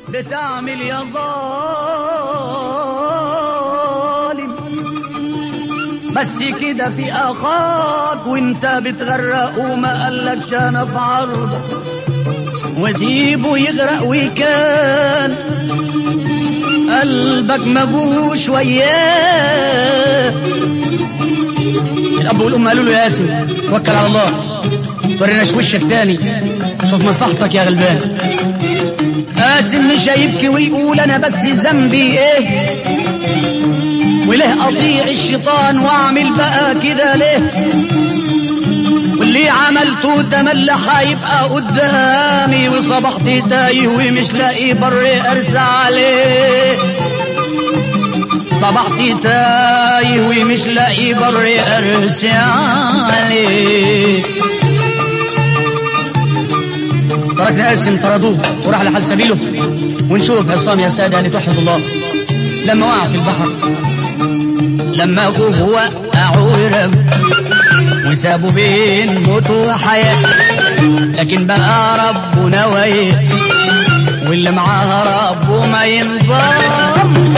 بتعمل يا ظالم بس كده في اخاك وانت بتغرق وما قالكش انا في عرضك وسيبه يغرق وكان قلبك مبوش وياه الاب والام قالوا له يا ياسر توكل على الله وريناش وشك تاني شوف مصلحتك يا غلبان قاسم مش هيبكي ويقول انا بس ذنبي ايه وليه اطيع الشيطان واعمل بقى كده ليه واللي عملته تملى هيبقى قدامي وصبحت تايه ومش لاقي بر ارسى عليه صبحت تايه ومش لاقي بر ارسى عليه تركنا قاسم طردوه وراح لحال سبيله ونشوف عصام يا سادة لتوحد الله لما وقع في البحر لما أخوه وقع ورم وسابوا بين موت وحياة لكن بقى ربنا ويه واللي معاه ربه ما ينضم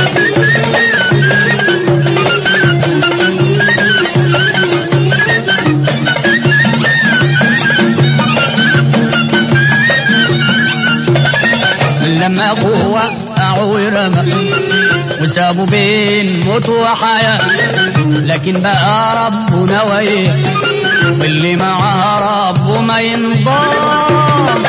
لما أخوه وقع ورمى وسابوا بين موت وحياة لكن بقى ربنا ويه واللي معاه ربه ما ينضم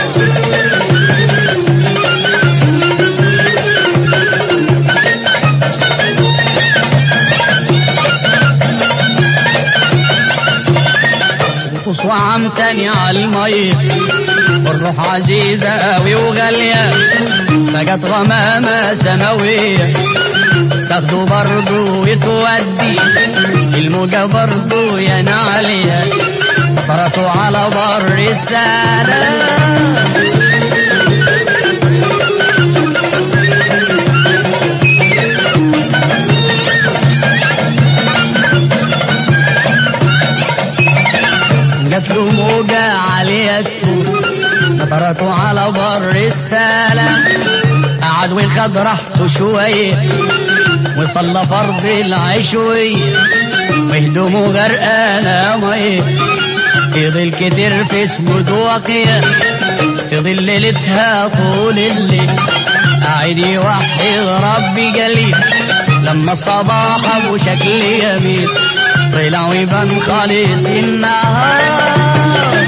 وقصوى عم تاني على المي والروح عزيزة قوي وغالية فجت غمامة سماوية تاخده برضه وتودي الموجة برضه يا نعلية فرطوا على بر السلام جات له موجة عالية نطرته على بر السلام قعد وخد راحته شوية وصلى فرض العشوية وهدومه غرقانة مية فضل كتير في سجود وقيا فضل ليلتها طول الليل قاعد يوحد ربي جليل لما الصباح ابو شكل يمين طلع ويبان خالص النهار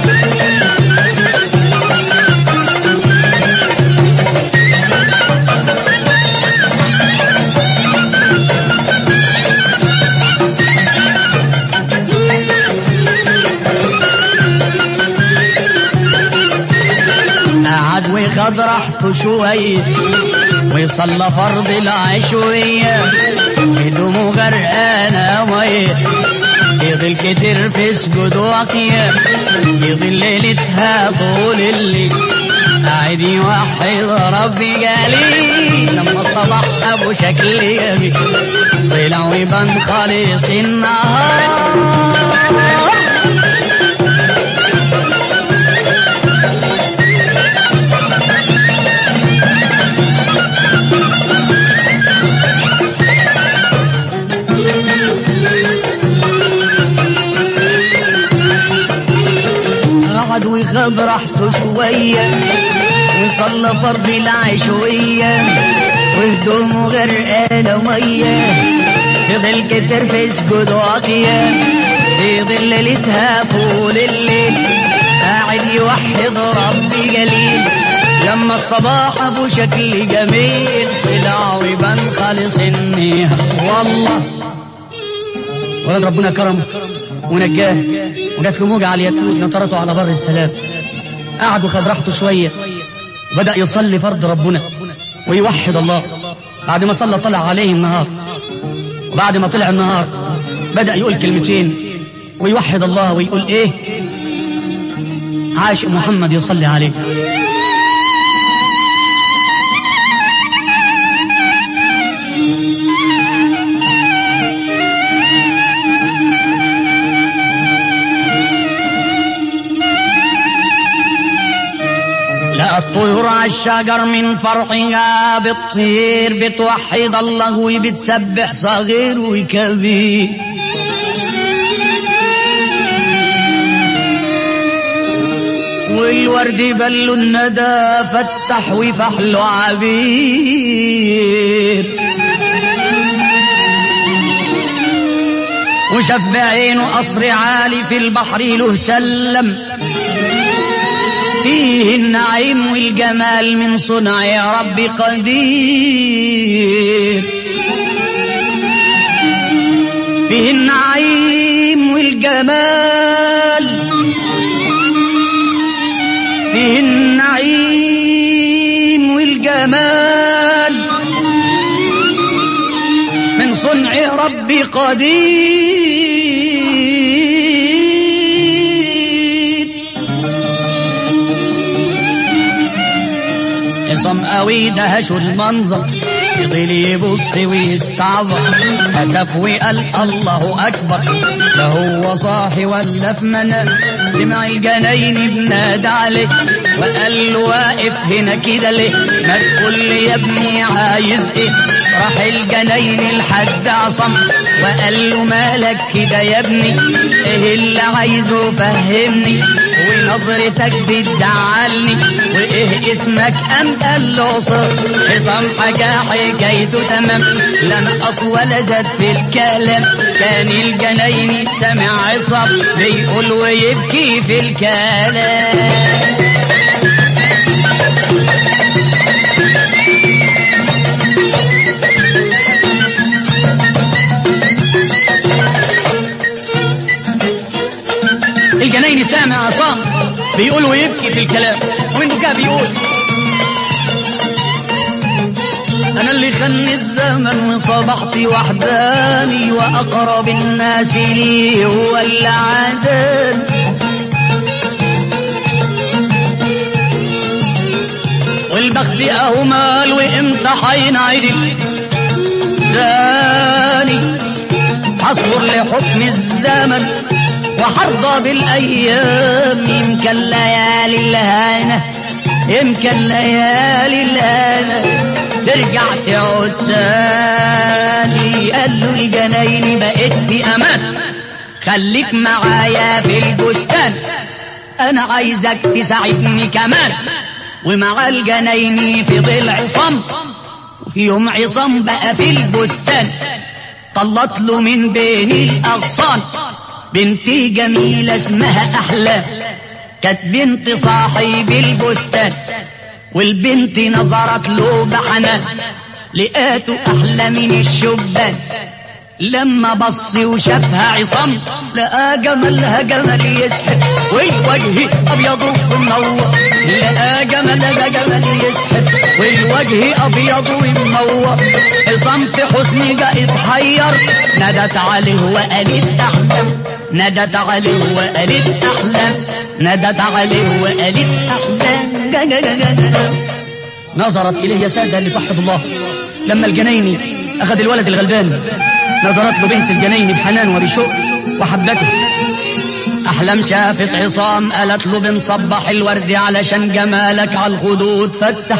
قعد وخد راحته شوية ويصلى فرض العشوية هدومه غرقانة مية يضل كتير في سجود وقيا يضل ليلتها طول الليل قاعد يوحد ربي جليل لما الصباح ابو شكل جميل طلع ويبان خالص النهار قعد وخد راحته شوية وصلى فرض العشوية وهدومه غرقانة مية فضل كتر في سجود واقية في ظل ليلتها طول الليل قاعد يوحد ربي جليل لما الصباح ابو شكل جميل طلع ويبان خالص النية والله ولد ربنا كرمه ونجاه وجات له موجة على اليتود نطرته على بر السلام قعد وخد راحته شوية بدأ يصلي فرض ربنا ويوحد الله بعد ما صلى طلع عليه النهار وبعد ما طلع النهار بدأ يقول كلمتين ويوحد الله ويقول ايه عاشق محمد يصلي عليه الطيور على الشجر من فرحها بتطير بتوحد الله وبتسبح صغير وكبير والورد بل الندى فتح وفحل عبير وشاف بعينه قصر عالي في البحر له سلم فيه النعيم والجمال من صنع يا رب قدير فيه النعيم والجمال فيه النعيم والجمال من صنع ربي قدير عصام قوي دهشوا المنظر فضل يبص ويستعظم هتف وقال الله اكبر ده هو صاحي ولا في منام سمع الجناين بنادى عليه وقال له واقف هنا كده ليه ما تقول لي يا ابني عايز ايه راح الجناين لحد عصم وقال له مالك كده يا ابني ايه اللي عايزه فهمني ونظرتك بتزعلني وايه اسمك ام قال له صر عصام حكى حكايته تمام لا نقص ولا زاد في الكلام كان الجناين سمع عصام بيقول ويبكي في الكلام الجناين سامع عصام بيقول ويبكي في الكلام ومن بكاء بيقول أنا اللي خلني الزمن وصبحت وحداني وأقرب الناس لي هو اللي عاداني والبخت أهو مال وإمتى حينعدل ثاني حصبر لحكم الزمن وحرضى بالأيام يمكن ليالي الهانة يمكن ليالي الهانة ترجع تعود تاني قال له الجناين بقيت في أمان خليك معايا في البستان أنا عايزك تساعدني كمان ومع الجناين في ظل عصام وفي يوم عصام بقى في البستان طلت له من بين الأغصان بنتي جميلة اسمها أحلام كانت بنت صاحب البستان والبنت نظرت له بحنان لقاته أحلى من الشبان لما بص وشافها عصام لقى جمالها جمال يسحب والوجه ابيض ومنور لقى جمالها جمال يسحب والوجه ابيض ومنور عصام في حسن جاء اتحير ندت عليه وقالت احلم ندت عليه وقالت احلم ندت عليه وقالت احلم نظرت اليه يا ساده اللي تحت الله لما الجنايني اخذ الولد الغلبان نظرت له بنت الجنين بحنان وبشوق وحبته أحلام شافت عصام قالت له بنصبح الورد علشان جمالك على الخدود فتح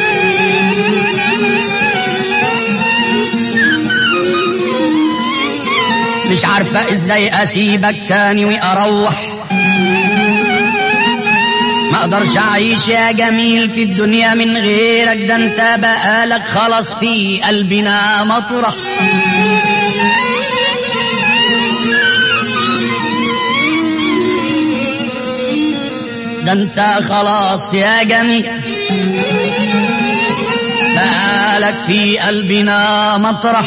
مش عارفة ازاي اسيبك تاني واروح ما اقدرش اعيش يا جميل في الدنيا من غيرك ده انت بقالك خلاص في قلبنا مطرح ده انت خلاص يا جميل بقالك في قلبنا مطرح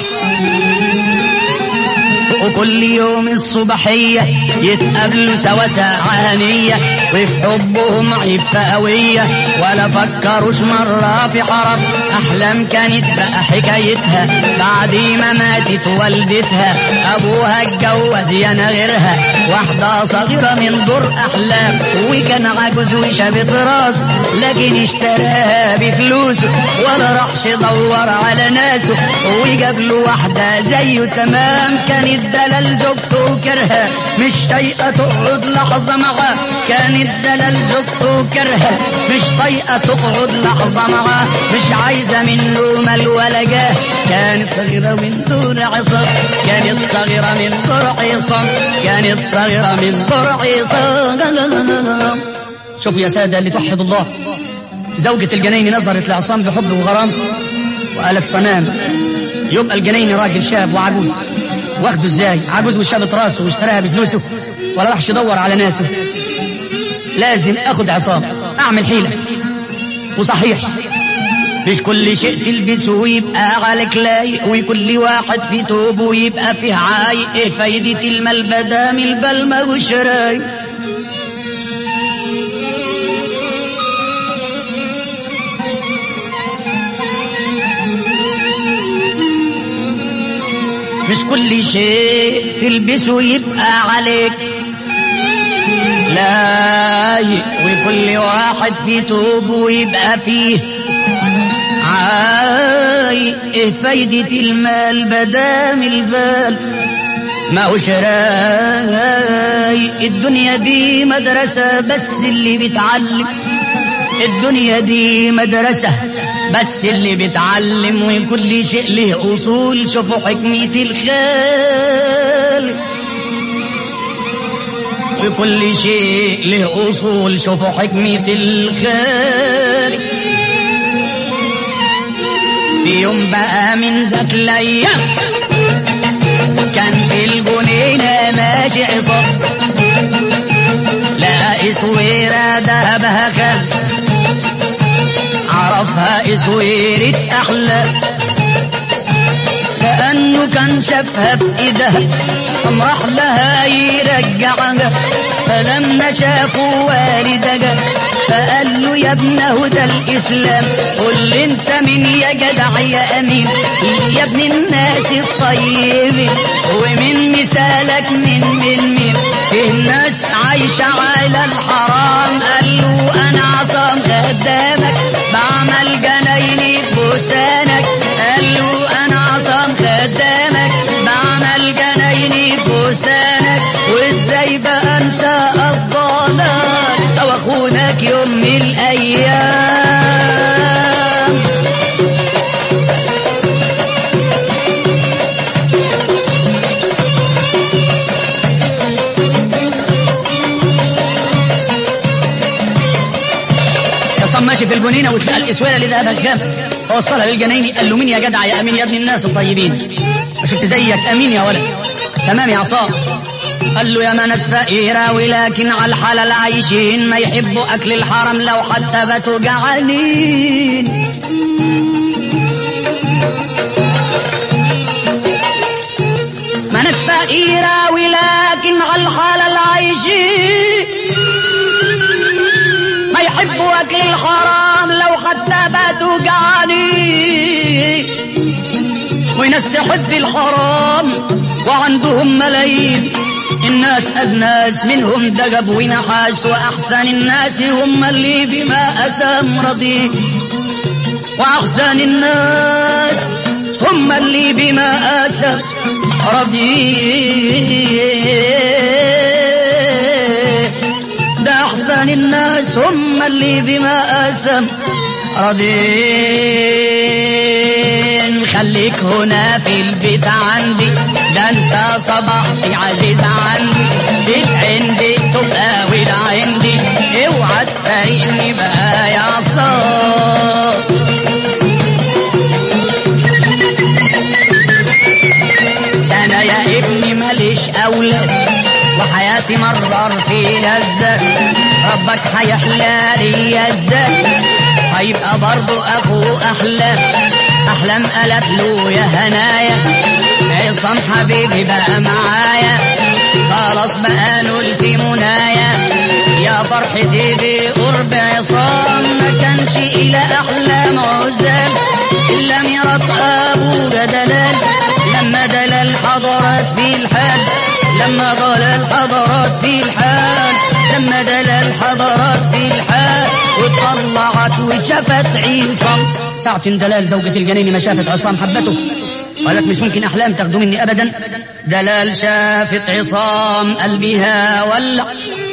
وكل يوم الصبحية يتقابلوا سوا ساعانية وفي حبهم عفة قوية ولا فكروش مرة في حرف أحلام كانت بقى حكايتها بعد ما ماتت والدتها أبوها اتجوز يانا غيرها واحدة صغيرة من دور أحلام وكان عجوز وشابت راس لكن اشتراها بفلوسه ولا راحش دور على ناسه وجاب له واحدة زيه تمام كانت الدلال زوجته كرهة مش طايقة تقعد لحظة معاه كان الدلال زوجته كرهة مش طايقة تقعد لحظة معاه مش عايزة منه مال ولا جاه كانت صغيرة من دون عصام كانت صغيرة من دور عصام كانت صغيرة من دور عصام شوفوا يا سادة اللي توحد الله زوجة الجنين نظرت لعصام بحب وغرام وقالت تمام يبقى الجنين راجل شاب وعجوز واخده ازاي عجوز وشابط راسه واشتراها بفلوسه ولا راحش يدور على ناسه لازم اخد عصام اعمل حيلة وصحيح مش كل شيء تلبسه ويبقى عليك لايق وكل واحد في توبه ويبقى فيه عايق ايه فايدة المال بدام البلمة والشرايق مش كل شيء تلبسه يبقى عليك لايق وكل واحد في توبه يبقى فيه عايق ايه فايدة المال بدام البال ما هو شرايق الدنيا دي مدرسة بس اللي بيتعلم الدنيا دي مدرسة بس اللي بيتعلم وكل شيء له أصول شوفوا حكمة الخالق وكل شيء له أصول شوفوا حكمة الخالق في يوم بقى من ذات الأيام كان في الجنينة ماشي عصام لقى سويرة دهبها كان عرفها اسويرة احلى كأنه كان شافها بإيدها قام راح لها يرجعها فلما شافوا والدها فقال له يا ابنه ده الإسلام قل لي انت من يا جدع يا أمين يا ابن الناس الطيبين ومن مثالك من من مين الناس عايشة على الحرام قال له أنا عصام خدامك بعمل جنايني بستانك قال له أنا عصام خدامك بعمل جنايني بستانك وازاي بقى انسى الضلال او اخونك يوم من الايام عصام ماشي في الجنينه وتلقى الاسواره اللي ذهب الشام فوصلها للجنيني قال له مين يا جدع يا امين يا ابن الناس الطيبين شفت زيك امين يا ولد تمام يا عصام قال له يا ما ناس فقيرة ولكن على الحلال عايشين ما يحبوا أكل الحرم لو حتى باتوا جعانين ما ناس فقيرة ولكن على الحلال عايشين ما يحبوا أكل الحرام لو حتى باتوا جعانين وناس تحب الحرام وعندهم ملايين الناس أدناس منهم دقب ونحاس وأحسن الناس هم اللي بما أسام رضي وأحسن الناس هم اللي بما أسام رضي ده أحسن الناس هم اللي بما أسام راضين خليك هنا في البيت عندي ده انت صبحتي عزيز عندي جيت عندي تبقى ولا عندي اوعى تفارقني بقى يا عصام ده انا يا ابني ماليش اولاد وحياتي مرر فيها الزاد ربك هيحلى لي الزاد هيبقى برضو ابو احلام احلام قالت له يا هنايا عصام حبيبي بقى معايا خلاص بقى نلت منايا يا فرحتي بقرب عصام ما كانش الى احلام عزال الا ميرات ابو دلال لما دلال حضرت في الحال لما ضلال حضرت في الحال لما دلال حضرت في الحال وطلعت وشافت عصام ساعة دلال زوجة الجنين ما شافت عصام حبته قالت مش ممكن أحلام تاخدوا مني أبدا دلال شافت عصام قلبها ولع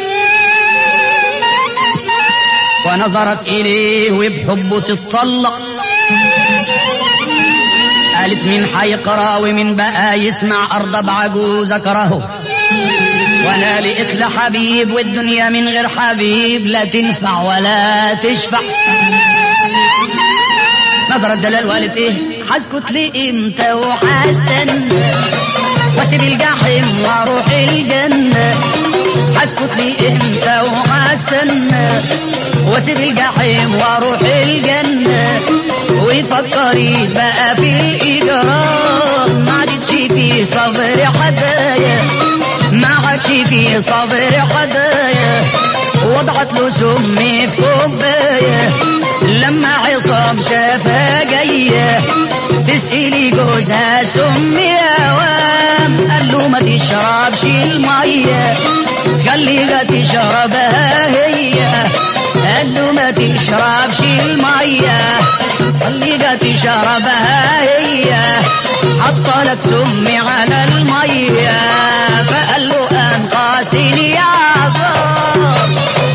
ونظرت إليه وبحبه تتطلق قالت مين حيقرا ومن بقى يسمع أرض بعجوز ذكره وانا لقيت لحبيب والدنيا من غير حبيب لا تنفع ولا تشفع نظرت دلال وقالت ايه هسكت ليه امتى وهستنى واسيب الجحيم واروح الجنة هسكت ليه امتى وهستنى واسيب الجحيم واروح الجنة وفكري بقى في الاجرام ما عادتش في صبر حدايا ما عادش في صبر حدايا وضعت له سم في كوبايه لما عصام شافها جايه تسألي جوزها سم يا وام قال له ما تشربش الميه خليها تشربها هي قال له ما تشربش الميه خليها تشربها هي حط لك سم على الميه فقال له انقاسني يا عصام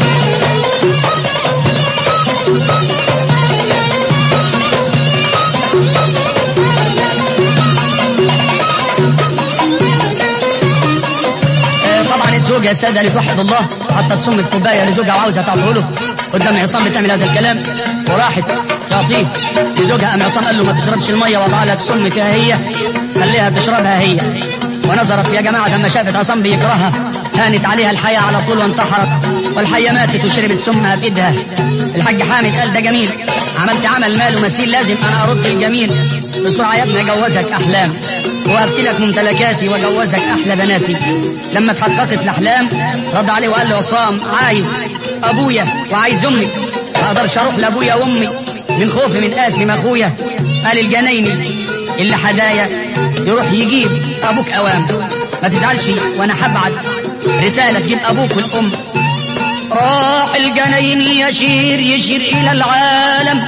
طبعا الزوجة يا سادة لتوحد الله حطت سم الكوباية لزوجها وعاوزة تعطيه له قدام عصام بتعمل هذا الكلام وراحت تعطيه لزوجها قام عصام قال له ما تشربش المية وضع لك سم فيها هي خليها تشربها هي ونظرت يا جماعة لما شافت عصام بيكرهها هانت عليها الحياة على طول وانتحرت والحية ماتت وشربت سمها بإيدها الحاج حامد قال ده جميل عملت عمل مال ومثيل لازم أنا أرد الجميل بسرعة يا ابني أجوزك أحلام وأبت لك ممتلكاتي وأجوزك أحلى بناتي لما اتحققت الأحلام رد عليه وقال له عصام عايز أبويا وعايز أمي ما أقدرش أروح لأبويا وأمي من خوفي من قاسم أخويا قال الجنايني اللي حدايا يروح يجيب أبوك أوام ما تزعلش وأنا هبعت رسالة تجيب أبوك والأم راح الجناين يشير يشير إلى العالم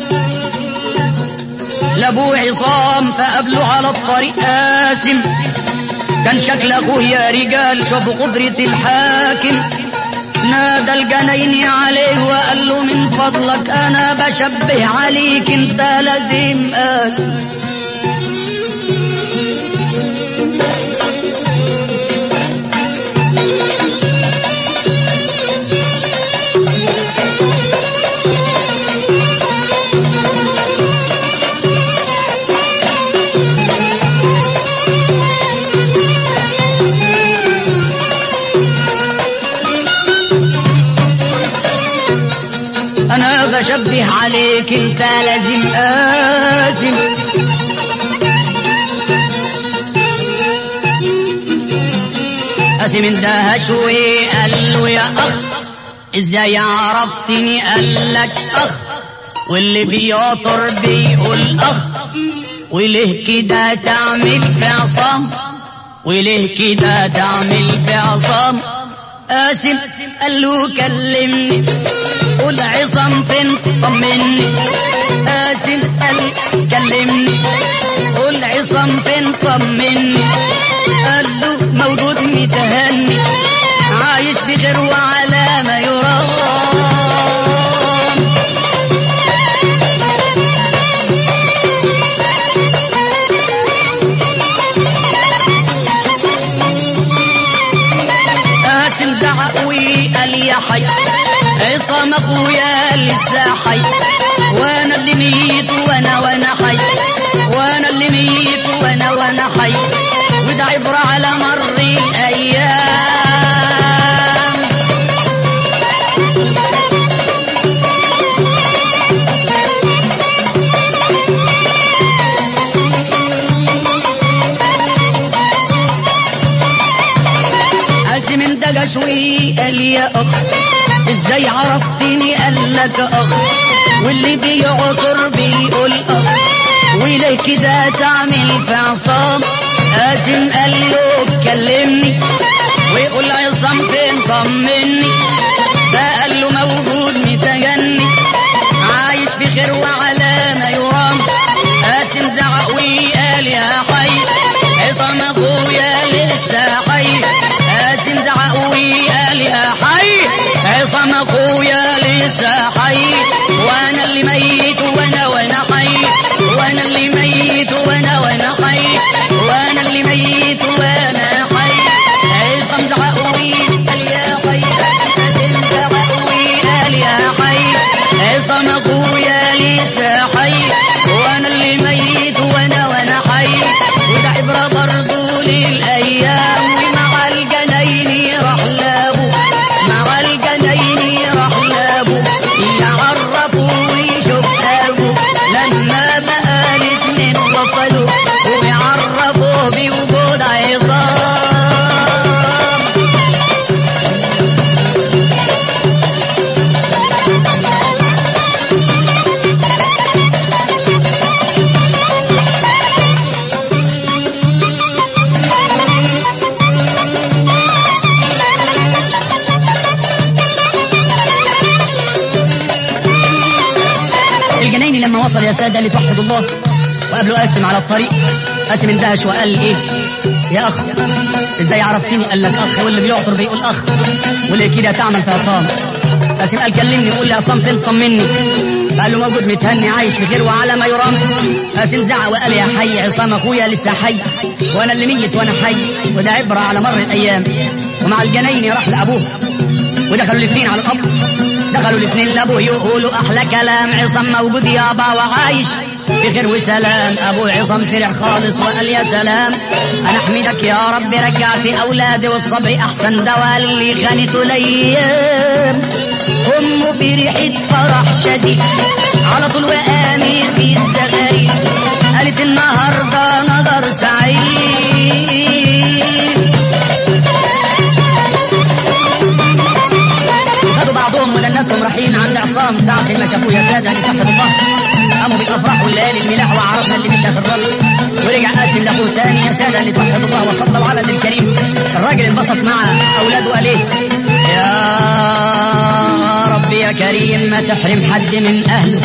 لابو عصام فقابله على الطريق قاسم كان شكل اخوه يا رجال شوفوا قدرة الحاكم نادى الجناين عليه وقال له من فضلك انا بشبه عليك انت لازم قاسم انا بشبه عليك انت لازم قاسم قاسم اندهى شوي قال له يا اخ ازاي عرفتني قال لك اخ واللي بيعطر بيقول اخ وليه كده تعمل في عصام وليه كده تعمل في عصام قاسم قال له كلمني قول عصام فين طمني قاسم قال كلمني قول عصام فين طمني قال له موجود متهني عايش بخير وعلى ما يرام قاسم زعق وقال يا حي عصام اخويا لسه حي وانا اللي ميت وانا وانا حي وانا اللي ميت وانا وانا حي وده عبرة على مر الايام قاسم اندجى شوي قال يا اخ ازاي عرفتني قال لك اخ واللي بيعطر بيقول اخ وليه كده تعمل في عصام قاسم قال له كلمني ويقول عصام فين طمني ده قال له موجود متجني عايش في خير وعلى ما يرام قاسم زعق وقال يا عصام اخويا لسه حي وانا اللي ميت وانا وانا حي وده عبرة برضو للايام ومع الجناين راح لابو مع الجناين راح لابو يعرفوا ويشوف ابو لما بقى الاتنين وصلوا ويعرفوا بوجود عظام الجنايني لما وصل يا سادة لتوحد الله وقابله قاسم على الطريق قاسم اندهش وقال ايه يا اخ ازاي عرفتني قال لك اخ واللي بيعطر بيقول اخ واللي كده تعمل في عصام قاسم قال كلمني قول لي عصام فين طمني قال له موجود متهني عايش بخير وعلى ما يرام قاسم زعق وقال يا حي عصام اخويا لسه حي وانا اللي ميت وانا حي وده عبره على مر الايام ومع الجنايني راح لابوه ودخلوا الاثنين على القبر دخلوا الاثنين لابوه يقولوا احلى كلام عصام موجود يابا وعايش بخير وسلام ابو عصام فرح خالص وقال يا سلام انا احمدك يا رب رجعت اولادي والصبر احسن دواء اللي خانته الايام امه في ريحه فرح شديد على طول وقامي في الزغاريد قالت النهارده نظر سعيد خدوا بعضهم ولنتهم رايحين عند عصام ساعة ما شافوه يا سادة اللي تحت الله قاموا بالافراح والليالي الملاح وعرفنا اللي مشى في الرجل ورجع قاسم لاخوه تاني يا سادة اللي توحد الله وصلى العدد الكريم الراجل انبسط مع اولاده وقال ايه يا رب يا كريم ما تحرم حد من اهله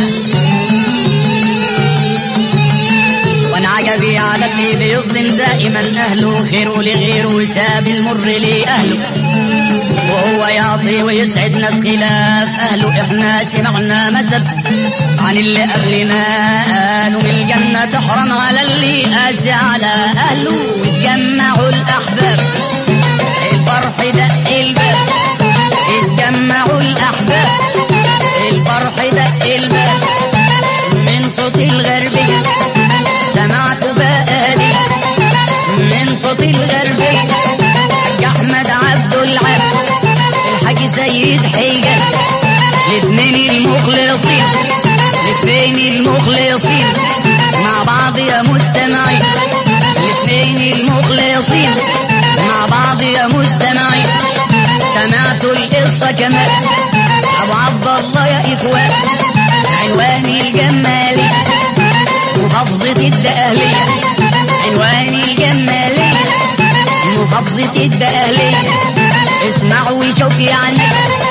وانا عجبي على اللي بيظلم دائما اهله خيره لغيره وساب المر لاهله وهو يعطي ويسعد ناس خلاف اهله احنا سمعنا مثل عن اللي قبلنا قالوا من الجنة تحرم على اللي قاسي على اهله واتجمعوا الاحباب الفرح دق الباب اتجمعوا الاحباب الفرح دق الباب من صوت الغربية سمعت بقالي من صوت الغربية حاج احمد عبد العال الحاج سيد حيجة الاثنين المخلصين الاثنين المخلصين مع بعض يا مستمعين الاثنين المخلصين مع بعض يا مستمعين سمعتوا القصة كمان ابو عبد الله يا اخوان عنوان الجمالي محافظة الدقهلية عنوان الجمالية محافظة الدقهلية اسمعوا وشوف يعني